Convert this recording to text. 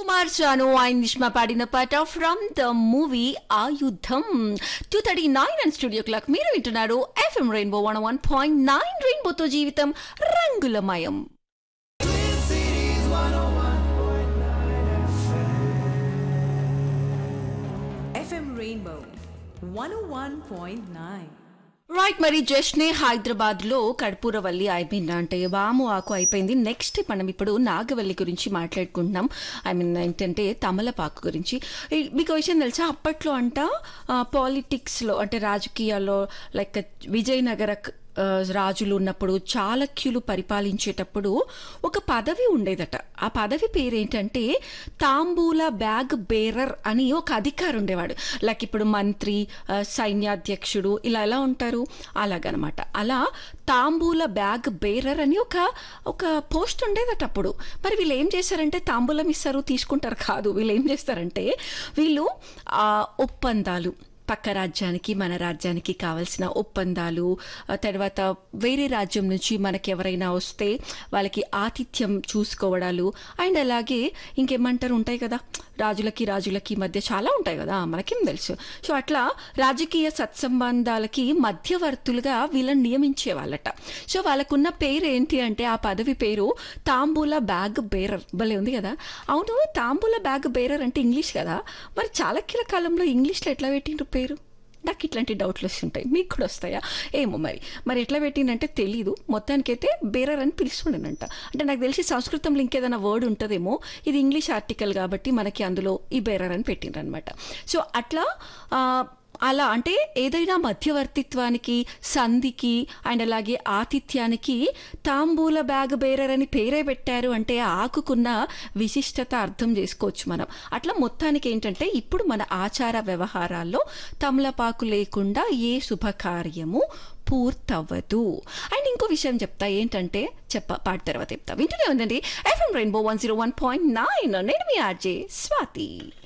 కుమార్ చాను ఆయన నిష్మా పాడిన పాట from the movie Ayudham two thirty nine and studio clock మీరు వింటున్నారు FM rainbow one one point nine రెయిన్బోతో జీవితం రంగులమయం FM Rainbow 101.9. రైట్ మరి జస్ట్నే హైదరాబాద్ లో కర్పూరవల్లి అయిపోయింది అంటే వాము ఆకు అయిపోయింది నెక్స్ట్ మనం ఇప్పుడు నాగవల్లి గురించి మాట్లాడుకుంటున్నాం ఐ మీన్ ఏంటంటే తమలపాకు గురించి ఈ- మీకు ఒక విషయం తెలుసా అప్పట్లో అంట పాలిటిక్స్ లో అంటే రాజకీయాల్లో లైక్ విజయనగర ఆ, రాజులు ఉన్నప్పుడు చాళక్యులు పరిపాలించేటప్పుడు ఒక పదవి ఉండేదట ఆ పదవి పేరేంటంటే తాంబూల బ్యాగ్ బేరర్ అని ఒక అధికారి ఉండేవాడు లైక్ ఇప్పుడు మంత్రి ఆ, సైన్యాధ్యక్షుడు ఇలా ఎలా ఉంటారు అలాగనమాట అలా తాంబూల బ్యాగ్ బేరర్ అని ఒక ఒక పోస్ట్ ఉండేదట అప్పుడు మరి వీళ్ళు ఏం చేశారంటే తాంబూలం ఇస్తారు తీసుకుంటారు కాదు వీళ్ళు ఏం చేస్తారంటే వీళ్ళు ఆ, ఒప్పందాలు పక్క రాజ్యానికి మన రాజ్యానికి కావాల్సిన ఒప్పందాలు ఆ తర్వాత వేరే రాజ్యం నుంచి మనకి ఎవరైనా వస్తే వాళ్ళకి ఆతిథ్యం చూసుకోవడాలు అండ్ అలాగే ఇంకేమంటారు ఉంటాయి కదా రాజులకి రాజులకి మధ్య చాలా ఉంటాయి కదా మనకేం తెలుసు సో అట్లా రాజకీయ సత్సంబంధాలకి మధ్యవర్తులుగా వీళ్ళని నియమించే వాళ్ళట సో వాళ్ళకున్న పేరు ఏంటి అంటే ఆ పదవి పేరు తాంబూల బ్యాగ్ బేరర్ భలే ఉంది కదా అవును తాంబూల బ్యాగ్ బేరర్ అంటే ఇంగ్లీష్ కదా మరి చాళక్యుల కాలంలో ఇంగ్లీష్లో ఎట్లా పెట్టిండ్రు పేరు నాకు ఇట్లాంటి డౌట్లు వస్తుంటాయి మీకు కూడా వస్తాయా ఏమో మరి మరి ఎట్లా పెట్టిందంటే తెలీదు మొత్తానికైతే బేరర్ అని పిలుస్తుండేనంట అంటే నాకు తెలిసి సంస్కృతంలో ఇంకేదైనా వర్డ్ ఉంటుందేమో ఇది ఇంగ్లీష్ ఆర్టికల్ కాబట్టి మనకి అందులో ఈ బేరర్ అని పెట్టిండ్రనమాట సో అట్లా ఆ, అలా అంటే ఏదైనా మధ్యవర్తిత్వానికి సంధికి అండ్ అలాగే ఆతిథ్యానికి తాంబూల బ్యాగ్ బేరర్ అని పేరే పెట్టారు అంటే ఆ ఆకుకున్న విశిష్టత అర్థం చేసుకోవచ్చు మనం అట్లా మొత్తానికి ఏంటంటే ఇప్పుడు మన ఆచార వ్యవహారాల్లో తమలపాకు లేకుండా ఏ శుభకార్యము పూర్తవ్వదు అండ్ ఇంకో విషయం చెప్తా ఏంటంటే చెప్ప పాట తర్వాత చెప్తా వింటూనే ఉందండి FM rainbow one zero one point nine నేను మీ ఆర్జే స్వాతి